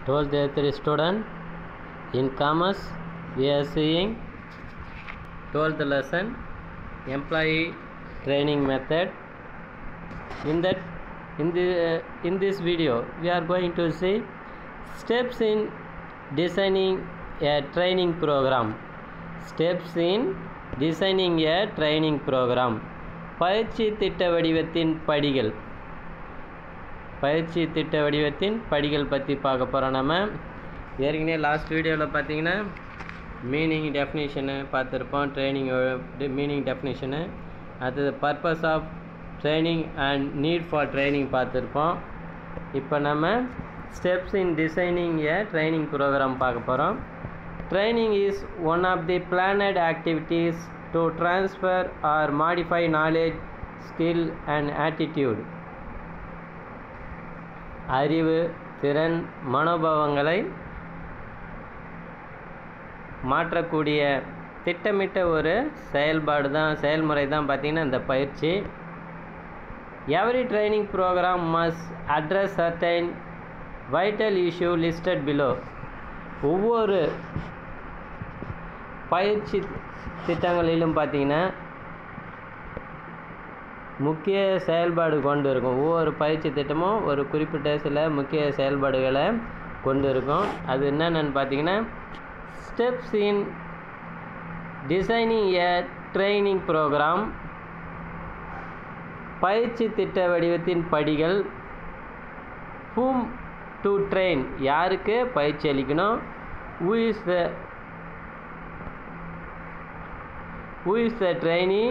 12th year 3 student in commerce we are seeing 12th lesson employee training method in that in the in this video we are going to see steps in designing a training program steps in designing a training program பயிற்சி திட்ட வடிவத்தின் படிகள் பயிற்சி திட்ட வடிவத்தின் படிகள் பற்றி பார்க்க போகிறோம் நம்ம ஏற்கனவே லாஸ்ட் வீடியோவில் பார்த்தீங்கன்னா மீனிங் டெஃபினேஷனு பார்த்துருப்போம் ட்ரைனிங் மீனிங் டெஃபினேஷனு அது purpose of training and need for training பார்த்துருப்போம் இப்போ நம்ம steps in designing a training programme பார்க்க போகிறோம் training is one of the planned activities to transfer or modify knowledge skill and attitude அறிவு திறன் மனோபாவங்களை மாற்றக்கூடிய திட்டமிட்ட ஒரு செயல்பாடு தான் செயல்முறை தான் பார்த்திங்கன்னா இந்த பயிற்சி every training programme must address certain vital issue listed below ஒவ்வொரு பயிற்சி திட்டங்களிலும் பார்த்திங்கன்னா முக்கிய செயல்பாடு கொண்டு இருக்கும் ஒவ்வொரு பயிற்சி திட்டமும் ஒரு குறிப்பிட்ட சில முக்கிய செயல்பாடுகளை கொண்டு இருக்கும் அது என்னென்னு பார்த்தீங்கன்னா steps in designing a training programme பயிற்சி திட்ட வடிவத்தின் படிகள் ஹூம் டு ட்ரெயின் யாருக்கு பயிற்சி அளிக்கணும் who is the who is the trainee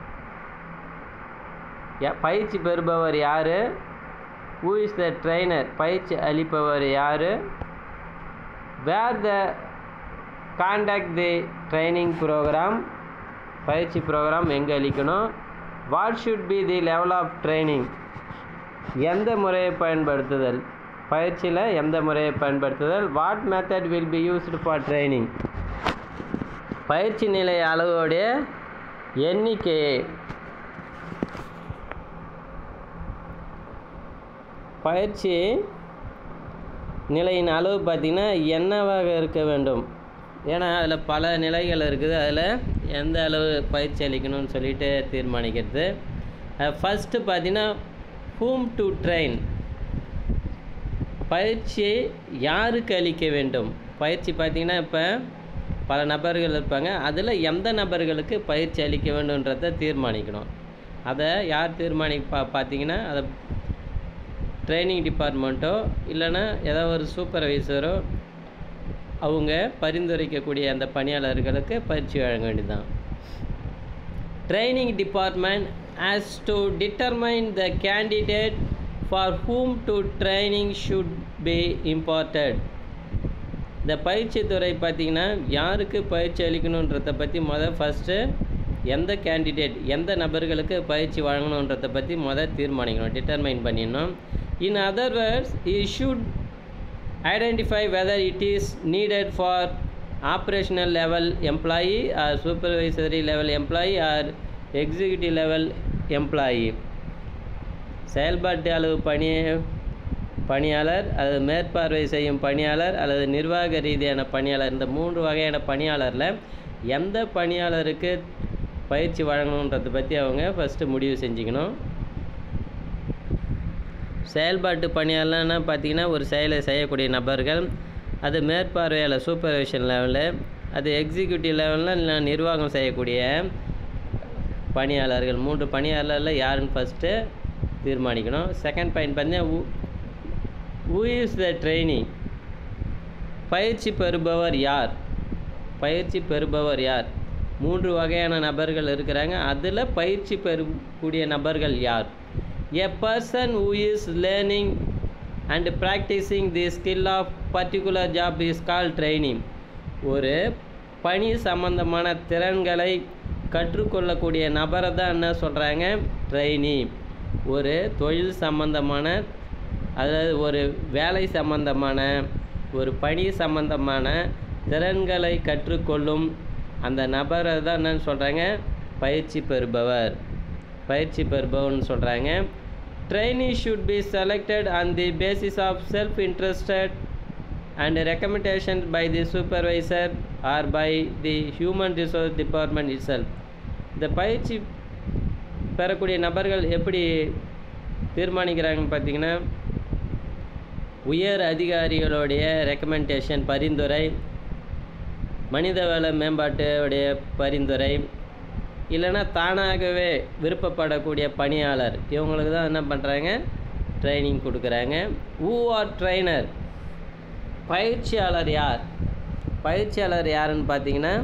பயிற்சி பெறுபவர் யார் ஹூ இஸ் த ட்ரெயினர் பயிற்சி அளிப்பவர் யார் where the contact the training programme பயிற்சி ப்ரோக்ராம் எங்கே அளிக்கணும் what should be the level of training எந்த முறையை பயன்படுத்துதல் பயிற்சியில் எந்த முறையை பயன்படுத்துதல் what method will be used for training பயிற்சி நிலை அளவோடைய எண்ணிக்கையை பயிற்சி நிலையின் அளவு பார்த்திங்கன்னா என்னவாக இருக்க வேண்டும் ஏன்னா அதில் பல நிலைகள் இருக்குது அதில் எந்த அளவு பயிற்சி அளிக்கணும்னு சொல்லிட்டு தீர்மானிக்கிறது ஃபஸ்ட்டு பார்த்திங்கன்னா ஹூம் டு ட்ரெயின் பயிற்சி யாருக்கு அளிக்க வேண்டும் பயிற்சி பார்த்திங்கன்னா இப்போ பல நபர்கள் இருப்பாங்க அதில் எந்த நபர்களுக்கு பயிற்சி அளிக்க வேண்டுன்றதை தீர்மானிக்கணும் அதை யார் தீர்மானி பா பார்த்தீங்கன்னா அதை ட்ரைனிங் டிபார்ட்மெண்ட்டோ இல்லைன்னா ஏதோ ஒரு சூப்பர்வைசரோ அவங்க பரிந்துரைக்கக்கூடிய அந்த பணியாளர்களுக்கு பயிற்சி வழங்க வேண்டியதுதான் training department as to determine the candidate for whom to training should be imparted இந்த பயிற்சி துறை பார்த்திங்கன்னா யாருக்கு பயிற்சி அளிக்கணுன்றதை பற்றி மொதல் ஃபஸ்ட்டு எந்த கேண்டிடேட் எந்த நபர்களுக்கு பயிற்சி வழங்கணுன்றதை பற்றி மொதல் தீர்மானிக்கணும் டிட்டர்மைன் பண்ணிடணும் in other words he should identify whether it is needed for operational level employee or supervisory level employee or executive level employee செயல்பாட்டு அளவு பணி பணியாளர் அல்லது மேற்பார்வை செய்யும் பணியாளர் அல்லது நிர்வாக ரீதியான பணியாளர் இந்த மூன்று வகையான பணியாளரில் எந்த பணியாளருக்கு பயிற்சி வழங்கணுன்றதை பற்றி அவங்க ஃபஸ்ட்டு முடிவு செஞ்சுக்கணும் செயல்பாட்டு பணியாளர்னா பார்த்திங்கன்னா ஒரு செயலை செய்யக்கூடிய நபர்கள் அது மேற்பார்வையாளர் சூப்பர்விஷன் லெவலில் அது எக்ஸிக்யூட்டிவ் லெவலில் நிர்வாகம் செய்யக்கூடிய பணியாளர்கள் மூன்று பணியாளரில் யாருன்னு ஃபஸ்ட்டு தீர்மானிக்கணும் செகண்ட் பாயிண்ட் பார்த்தீங்கன்னா ஹூ இஸ் த ட்ரைனிங் பயிற்சி பெறுபவர் யார் பயிற்சி பெறுபவர் யார் மூன்று வகையான நபர்கள் இருக்கிறாங்க அதில் பயிற்சி பெறக்கூடிய நபர்கள் யார் a person who is learning and practising the skill of particular job is call training ஒரு பணி சம்பந்தமான திறன்களை கற்றுக்கொள்ளக்கூடிய நபரை தான் என்ன சொல்கிறாங்க ட்ரைனி ஒரு தொழில் சம்பந்தமான அதாவது ஒரு வேலை சம்பந்தமான ஒரு பணி சம்பந்தமான திறன்களை கற்றுக்கொள்ளும் அந்த நபரை தான் என்னன்னு சொல்கிறாங்க பயிற்சி பெறுபவர் பயிற்சி பெறுபவர்னு சொல்கிறாங்க trainee should be selected on the basis of self-interested and recommendations by the supervisor or by the human resource department itself இந்த பயிற்சி பெறக்கூடிய நபர்கள் எப்படி தீர்மானிக்கிறாங்கன்னு பார்த்தீங்கன்னா உயர் அதிகாரிகளுடைய ரெக்கமெண்டேஷன் பரிந்துரை மனிதவள மேம்பாட்டுடைய பரிந்துரை இல்லைன்னா தானாகவே விருப்பப்படக்கூடிய பணியாளர் இவங்களுக்கு தான் என்ன பண்ணுறாங்க ட்ரைனிங் கொடுக்குறாங்க ஊ ஆர் ட்ரைனர் பயிற்சியாளர் யார் பயிற்சியாளர் யாருன்னு பார்த்தீங்கன்னா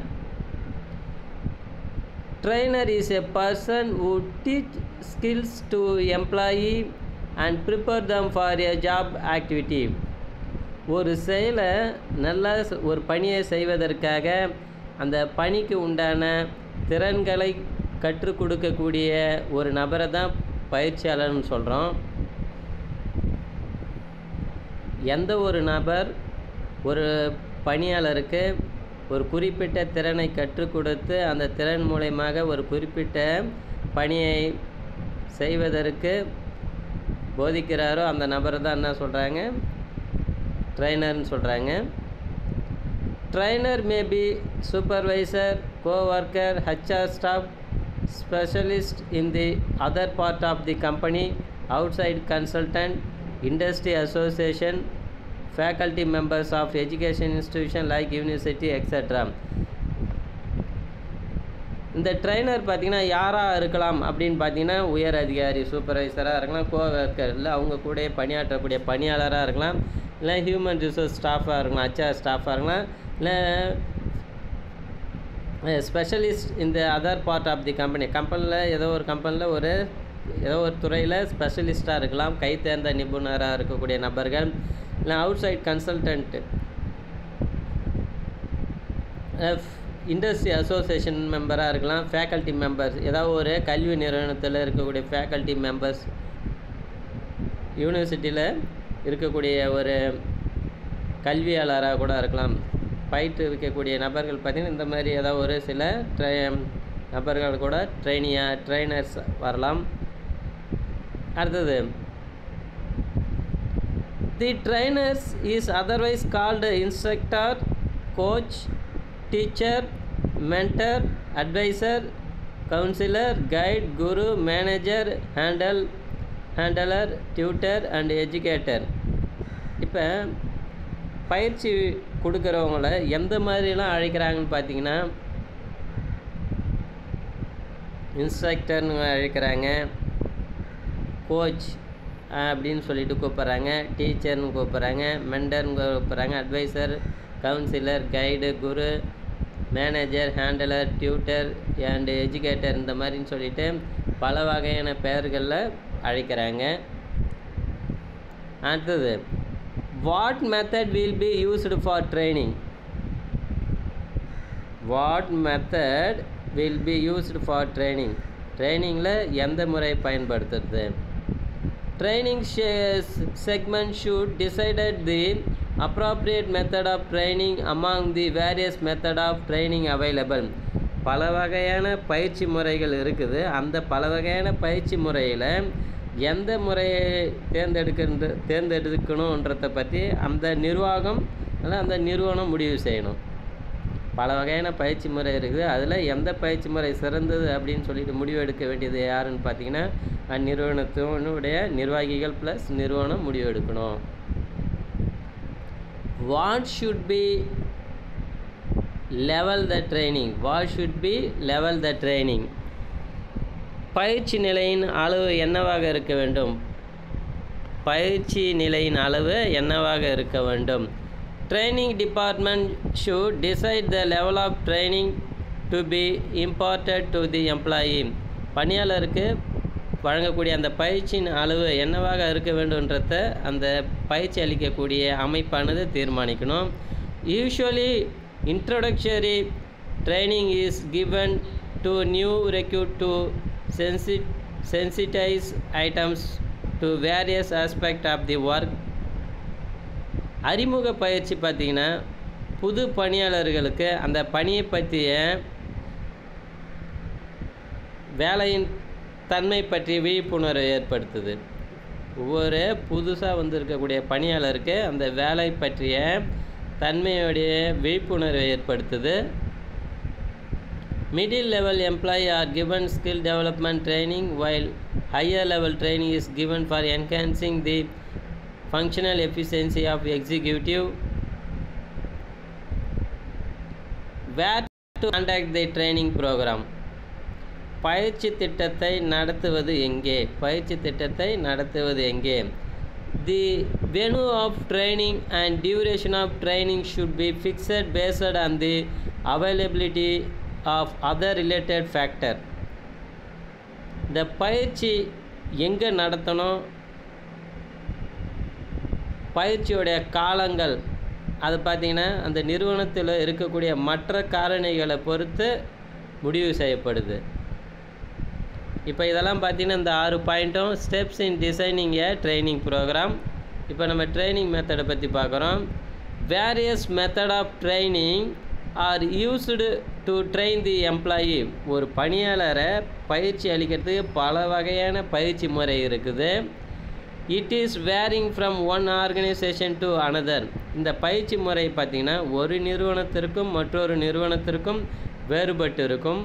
trainer is a person who teach skills to employee and prepare them for a job activity ஒரு செயலை நல்லா ச- ஒரு பணியை செய்வதற்காக அந்த பணிக்கு உண்டான திறன்களை கற்றுக் கொடுக்கக்கூடிய ஒரு நபரை தான் பயிற்சியாளர்னு சொல்கிறோம் எந்த ஒரு நபர் ஒரு பணியாளருக்கு ஒரு குறிப்பிட்ட திறனை கற்றுக் கொடுத்து அந்த திறன் மூலயமாக ஒரு குறிப்பிட்ட பணியை செய்வதற்கு போதிக்கிறாரோ அந்த நபரை தான் என்ன சொல்கிறாங்க ட்ரைனர்னு சொல்கிறாங்க trainer may be supervisor coworker HR staff specialist in the other part of the company outside consultant industry association faculty members of education institution like university etcetera இந்த ட்ரைனர் பார்த்தீங்கன்னா யாராக இருக்கலாம் அப்படின்னு பார்த்தீங்கன்னா உயர் அதிகாரி சூப்பர்வைசராக இருக்கலாம் கோவர்க்கர் இல்லை அவங்க கூட பணியாற்றக்கூடிய பணியாளராக இருக்கலாம் இல்லை ஹியூமன் ரிசோர்ஸ் ஸ்டாஃபாக இருக்கலாம் ஹச்ஆர் ஸ்டாஃபாக இருக்கலாம் இல்லை ஸ்பெஷலிஸ்ட் இந்த other part of the company கம்பெனியில் ஏதோ ஒரு கம்பெனியில் ஒரு ஏதோ ஒரு துறையில் ஸ்பெஷலிஸ்ட்டாக இருக்கலாம் கை தேர்ந்த நிபுணராக இருக்கக்கூடிய நபர்கள் இல்லை outside consultant industry association மெம்பராக இருக்கலாம் ஃபேக்கல்ட்டி மெம்பர்ஸ் ஏதாவது ஒரு கல்வி நிறுவனத்தில் இருக்கக்கூடிய ஃபேக்கல்ட்டி மெம்பர்ஸ் யூனிவர்சிட்டியில் இருக்கக்கூடிய ஒரு கல்வியாளராக கூட இருக்கலாம் பயிற்றுவிக்கக்கூடிய நபர்கள் பார்த்திங்கன்னா இந்த மாதிரி ஏதாவது ஒரு சில ட்ரை நபர்கள் கூட ட்ரைனியாக ட்ரைனர்ஸ் வரலாம் அடுத்தது the trainers is otherwise called instructor coach teacher mentor advisor counsellor guide guru manager handle handler tutor and educator இப்போ பயிற்சி கொடுக்குறவங்கள எந்த மாதிரிலாம் அழைக்கிறாங்கன்னு பார்த்தீங்கன்னா இன்ஸ்ட்ரக்டர்னு அழைக்கிறாங்க கோச் அப்படின்னு சொல்லிட்டு கூப்பிட்றாங்க டீச்சர்னு கூப்பிட்றாங்க மெண்டர்னு கூப்பிட்றாங்க advisor counsellor guide guru manager handler tutor and educator இந்த மாதிரின்னு சொல்லிட்டு பல வகையான பெயர்களில் அழைக்கிறாங்க அடுத்தது what method will be used for training what method will be used for training ட்ரைனிங்கில் எந்த முறை பயன்படுத்துறது training segment should decided the appropriate method of training among the various method of training available பல வகையான பயிற்சி முறைகள் இருக்குது அந்த பல வகையான பயிற்சி முறையில் எந்த முறையை தேர்ந்தெடுக்கின்ற தேர்ந்தெடுக்கணுன்றதை பற்றி அந்த நிர்வாகம் அல்ல அந்த நிறுவனம் முடிவு செய்யணும் பல வகையான பயிற்சி முறை இருக்குது அதில் எந்த பயிற்சி முறை சிறந்தது அப்படின்னு சொல்லிட்டு முடிவு எடுக்க வேண்டியது யாருன்னு பார்த்தீங்கன்னா அந்நிறுவனத்தினுடைய நிர்வாகிகள் ப்ளஸ் நிறுவனம் முடிவு எடுக்கணும் what should be level the training what should be level the training பயிற்சி நிலையின் அளவு என்னவாக இருக்க வேண்டும் பயிற்சி நிலையின் அளவு என்னவாக இருக்க வேண்டும் training department should decide the level of training to be imparted to the employee பணியாளருக்கு வழங்கக்கூடிய அந்த பயிற்சியின் அளவு என்னவாக இருக்க வேண்டும்ன்றத அந்த பயிற்சி அளிக்கக்கூடிய அமைப்பானது தீர்மானிக்கணும் usually introductory training is given to new recruit to sensi sensitise items to various aspect of the work அறிமுக பயிற்சி பார்த்திங்கன்னா புது பணியாளர்களுக்கு அந்த பணியை பற்றிய வேலையின் தன்மை பற்றி விழிப்புணர்வை ஏற்படுத்துது ஒவ்வொரு புதுசாக வந்திருக்கக்கூடிய பணியாளருக்கு அந்த வேலை பற்றிய தன்மையுடைய விழிப்புணர்வை ஏற்படுத்துது middle level employee are given skill development training while higher level training is given for enhancing the functional efficiency of executive where to conduct the training program பயிற்சி திட்டத்தை நடத்துவது எங்கே பயிற்சி திட்டத்தை நடத்துவது எங்கே the venue of training and duration of training should be fixed based on the availability of other related factor இந்த பயிற்சி எங்கே நடத்தணும் பயிற்சியுடைய காலங்கள் அது பார்த்திங்கன்னா அந்த நிறுவனத்தில் இருக்கக்கூடிய மற்ற காரணிகளை பொறுத்து முடிவு செய்யப்படுது இப்போ இதெல்லாம் பார்த்தீங்கன்னா இந்த ஆறு பாயிண்ட்டும் steps in designing a training programme இப்போ நம்ம ட்ரைனிங் மெத்தடை பற்றி பார்க்குறோம் various method of training are used to train the employee ஒரு பணியாளரை பயிற்சி அளிக்கிறதுக்கு பல வகையான பயிற்சி முறை இருக்குது it is varying from one organisation to another இந்த பயிற்சி முறை பார்த்திங்கன்னா ஒரு நிறுவனத்திற்கும் மற்றொரு நிறுவனத்திற்கும் வேறுபட்டு இருக்கும்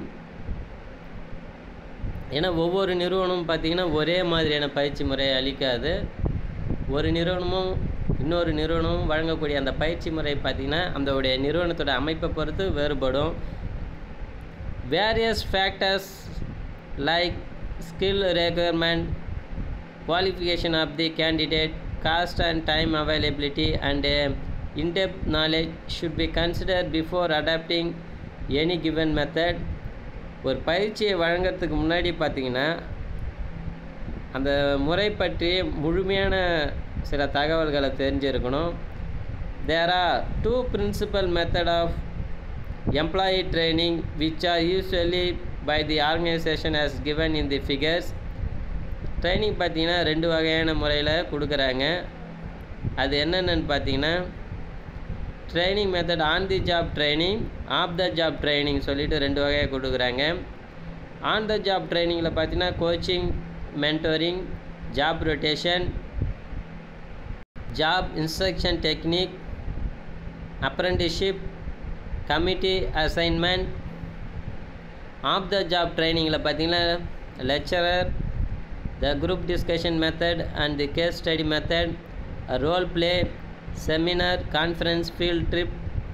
ஏன்னா ஒவ்வொரு நிறுவனமும் பார்த்திங்கன்னா ஒரே மாதிரியான பயிற்சி முறையை அளிக்காது ஒரு நிறுவனமும் இன்னொரு நிறுவனமும் வழங்கக்கூடிய அந்த பயிற்சி முறை பார்த்திங்கன்னா அதோடைய நிறுவனத்தோட அமைப்பை பொறுத்து வேறுபடும் various factors like skill requirement qualification of the candidate cost and time availability and in-depth knowledge should be consider before adapting any given method ஒரு பயிற்சியை வழங்குறதுக்கு முன்னாடி பார்த்தீங்கன்னா அந்த முறை பற்றி முழுமையான சில தகவல்களை தெரிஞ்சிருக்கணும் there are two principal method of employee training which are usually by the organisation as given in the figures training பார்த்தீங்கன்னா ரெண்டு வகையான முறையில் கொடுக்குறாங்க அது என்னென்னு பார்த்தீங்கன்னா training method on the job training off the job training சொல்லிட்டு ரெண்டு வகையாக கொடுக்குறாங்க ஆன் த ஜாப் ட்ரைனிங்கில் பார்த்தீங்கன்னா coaching mentoring job rotation job instruction technique apprenticeship committee assignment off the job ட்ரைனிங்கில் பார்த்தீங்கன்னா lecturer the group discussion method and the case study method role play seminar conference field trip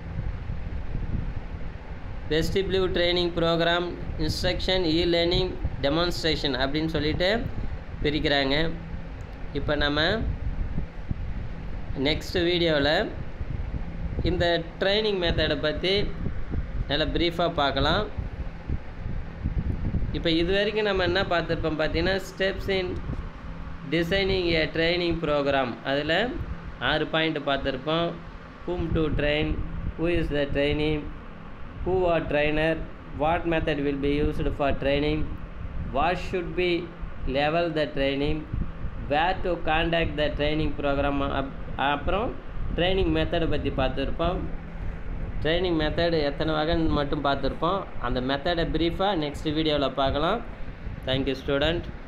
vestibule training programme instruction e learning demonstration அப்படின்னு சொல்லிட்டு பிரிக்கிறாங்க இப்போ நம்ம next வீடியோவில் இந்த training மெத்தடை பற்றி நல்லா ப்ரீஃபாக பார்க்கலாம் இப்போ இது வரைக்கும் நம்ம என்ன பார்த்துருப்போம் பார்த்தீங்கன்னா steps in designing a training programme அதில் ஆறு பாயிண்ட் பார்த்துருப்போம் whom to train who is the training who are trainer what method will be used for training what should be level the training where to contact the training programme அப்புறம் training மெத்தடை பற்றி பார்த்துருப்போம் training method எத்தனை வகைன்னு மட்டும் பார்த்துருப்போம் அந்த மெத்தடை ப்ரீஃபாக next வீடியோவில் பார்க்கலாம் தேங்க்யூ ஸ்டூடெண்ட்